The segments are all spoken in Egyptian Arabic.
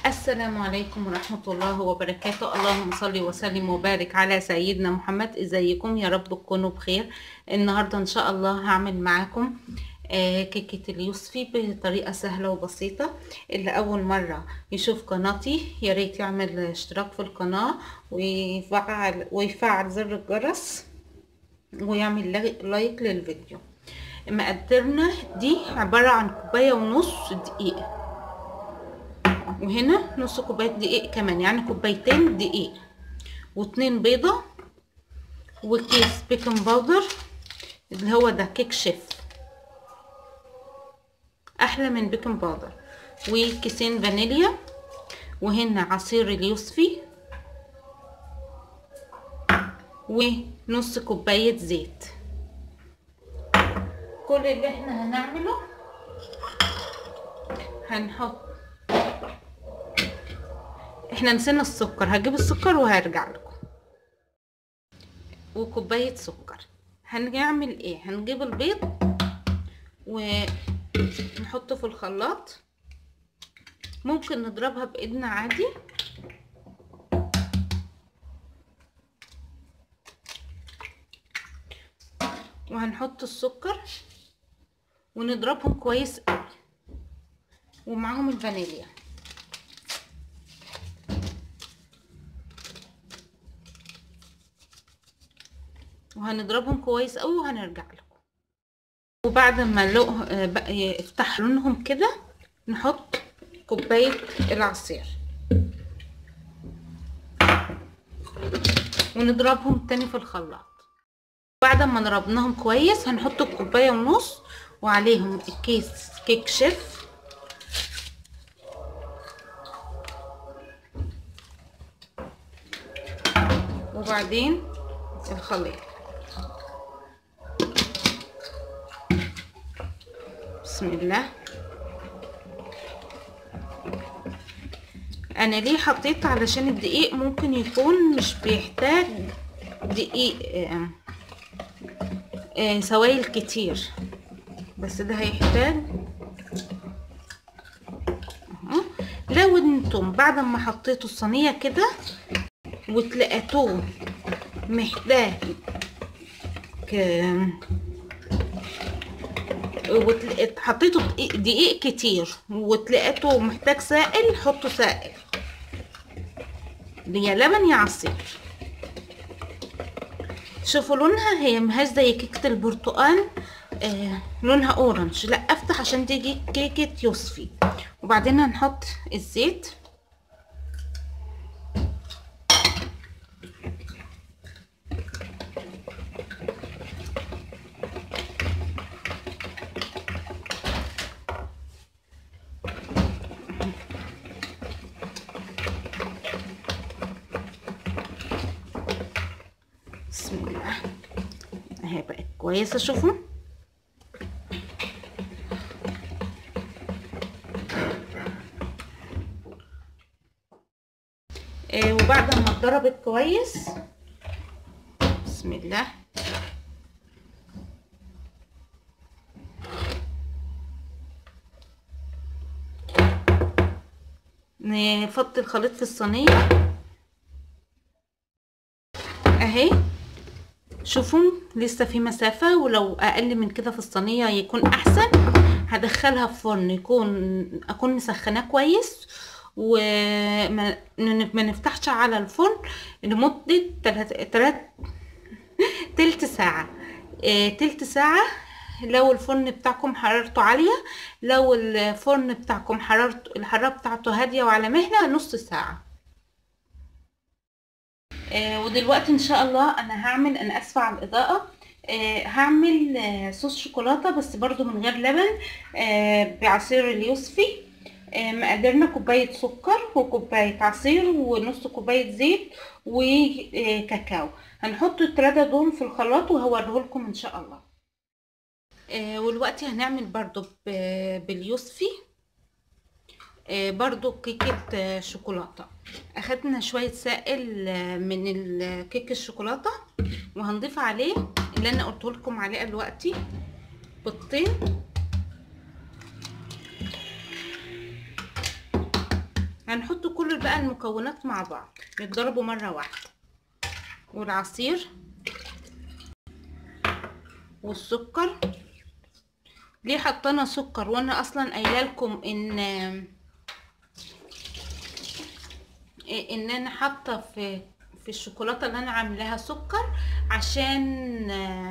السلام عليكم ورحمة الله وبركاته اللهم صل وسلم وبارك على سيدنا محمد ازيكم يا رب تكونوا بخير النهاردة ان شاء الله هعمل معاكم آه، كيكة اليوسفي بطريقة سهلة وبسيطة اللي أول مرة يشوف قناتي يا ريت يعمل اشتراك في القناة ويفعل, ويفعل زر الجرس ويعمل لا- لايك للفيديو مقدرنا دي عبارة عن كوباية ونص دقيق وهنا نص كوباية دقيق كمان يعني كوبايتين دقيق واتنين بيضة وكيس بيكنج باودر اللي هو ده كيك شيف احلى من بيكنج باودر وكيسين فانيليا وهنا عصير اليوسفي ونص كوباية زيت كل اللي احنا هنعمله هنحط احنا نسينا السكر هجيب السكر وهرجع لكم وكوباية سكر هنعمل ايه هنجيب البيض ونحطه في الخلاط ممكن نضربها بايدنا عادي وهنحط السكر ونضربهم كويس قوي ومعاهم الفانيليا وهنضربهم كويس قوي وهنرجع لكم وبعد ما لو يفتح لونهم كده نحط كوباية العصير ونضربهم تاني في الخلاط بعد ما ضربناهم كويس هنحط الكوباية ونص وعليهم الكيس كيك شيف وبعدين الخليط بسم الله انا ليه حطيت علشان الدقيق ممكن يكون مش بيحتاج دقيق آه آه سوائل كتير بس ده هيحتاج أهو. لو انتم بعد ما حطيتوا الصينيه كده وتلقيتوه محتاج ك- وتل- حطيته دقيق- دقيق كتير وتلاقيته محتاج سائل حطوا سائل يا لبن يا عصير شوفوا لونها هي مهاش زي كيكة البرتقال آه لونها اورنج لا افتح عشان تيجي كيكة يوسفي وبعدين هنحط الزيت بسم الله اهي بقت كويسه شوفوا آه وبعد ما اتضربت كويس بسم الله نفضي الخليط في الصينيه اهي شوفوا لسه في مسافة ولو اقل من كده في الصينية يكون احسن هدخلها في فرن يكون اكون مسخناه كويس وما ما نفتحش على الفرن لمدة تلات تلات تلت ساعة إيه تلت ساعة لو الفرن بتاعكم حرارته عالية لو الفرن بتاعكم حرارته الحرارة بتاعته هادية وعلى مهلة نص ساعة آه ودلوقتي ان شاء الله انا هعمل انا اسفه على الاضاءه آه هعمل آه صوص شوكولاته بس برضو من غير لبن آه بعصير اليوسفي آه مقدرنا كوبايه سكر وكوبايه عصير ونص كوبايه زيت وكاكاو هنحط الثلاثه دول في الخلاط وهوريهولكم ان شاء الله آه ودلوقتي هنعمل برضو ب- باليوسفي آه، برضو كيكة آه، شوكولاتة اخدنا شوية سائل آه، من الكيك الشوكولاتة وهنضيف عليه اللي انا قلت لكم عليه دلوقتي بيضتين هنحط كل بقى المكونات مع بعض يتضربوا مرة واحدة والعصير والسكر ليه حطينا سكر وانا اصلا قايله لكم ان ان انا حاطه في في الشوكولاته اللي انا عاملاها سكر عشان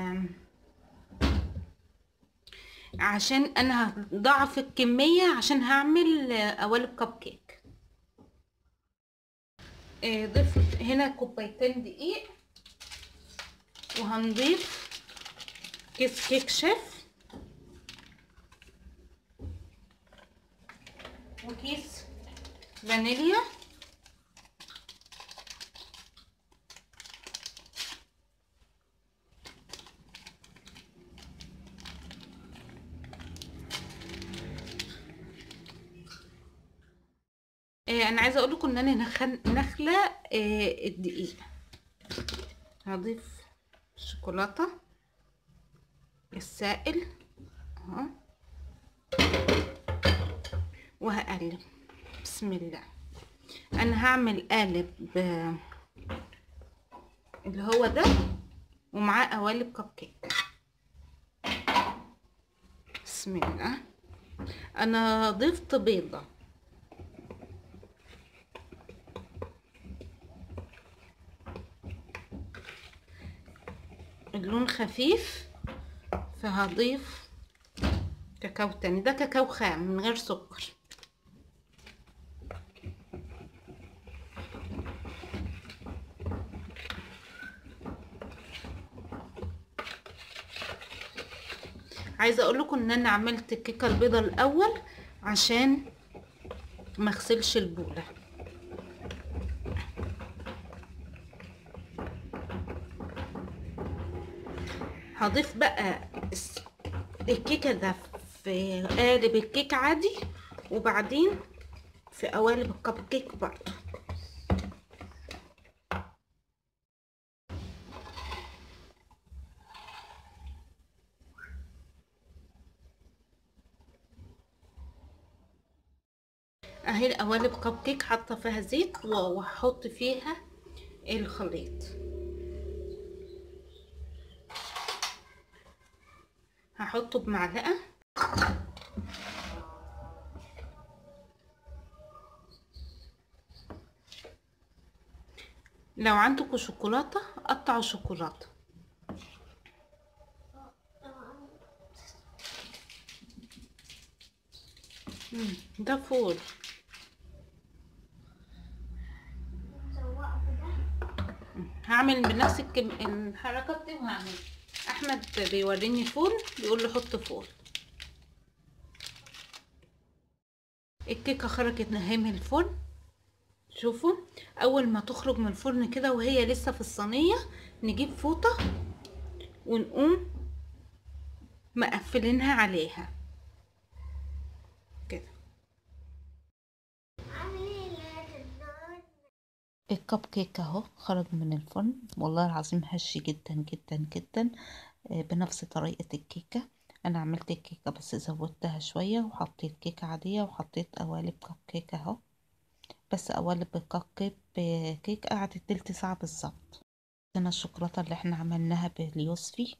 عشان انا هضاعف الكميه عشان هعمل قوالب كب كيك ضفت هنا كوبايتين دقيق وهنضيف كيس كيك شيف وكيس فانيليا آه انا عايزه اقول لكم ان انا نخل... نخله آه الدقيق هضيف الشوكولاته السائل اهو وهقلب بسم الله انا هعمل قالب اللي هو ده ومعاه قوالب كب كيك بسم الله انا ضفت بيضه اللون خفيف فهضيف كاكاو تاني ده كاكاو خام من غير سكر عايزه اقول لكم ان انا عملت الكيكه البيضه الاول عشان ما اغسلش البوله هضيف بقى الكيكه ده في قالب الكيك عادي وبعدين في قوالب الكب كيك برضو اهي القوالب كب كيك حاطه فيها زيت وهحط فيها الخليط هحطه بمعلقه لو عندكم شوكولاته قطعوا شوكولاته ده فول هعمل بنفس الكم... الحركه دي وهعمل احمد بيوريني فول بيقول له حط فول الكيكه خرجت نهايه من الفرن شوفوا اول ما تخرج من الفرن كده وهي لسه في الصينيه نجيب فوطه ونقوم مقفلينها عليها كده الكب كيك اهو خرج من الفرن والله العظيم هش جدا جدا جدا بنفس طريقة الكيكة انا عملت الكيكة بس زودتها شوية وحطيت كيكة عادية وحطيت قوالب كب كيك اهو بس قوالب الكب كيك قعدت تلت ساعة بالظبط هنا الشوكولاتة اللي احنا عملناها باليوسفي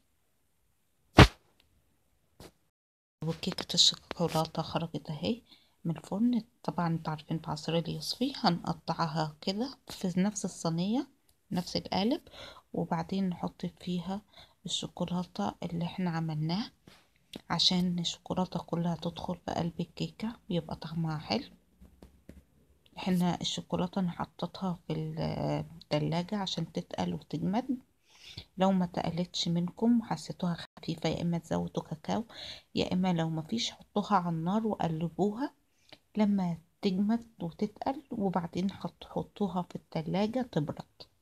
وكيكة الشوكولاتة خرجت اهي من الفرن طبعا انتوا عارفين بعصير اليوسفي هنقطعها كده في نفس الصينية نفس القالب وبعدين نحط فيها الشوكولاتة اللي احنا عملناه عشان الشوكولاتة كلها تدخل في قلب الكيكة ويبقى طعمها حلو احنا الشوكولاتة انا حطيتها في التلاجة عشان تتقل وتجمد لو ما تقلتش منكم وحسيتوها خفيفة يا اما تزودوا كاكاو يا اما لو ما فيش حطوها على النار وقلبوها لما تجمد وتتقل وبعدين حطوها في التلاجة تبرد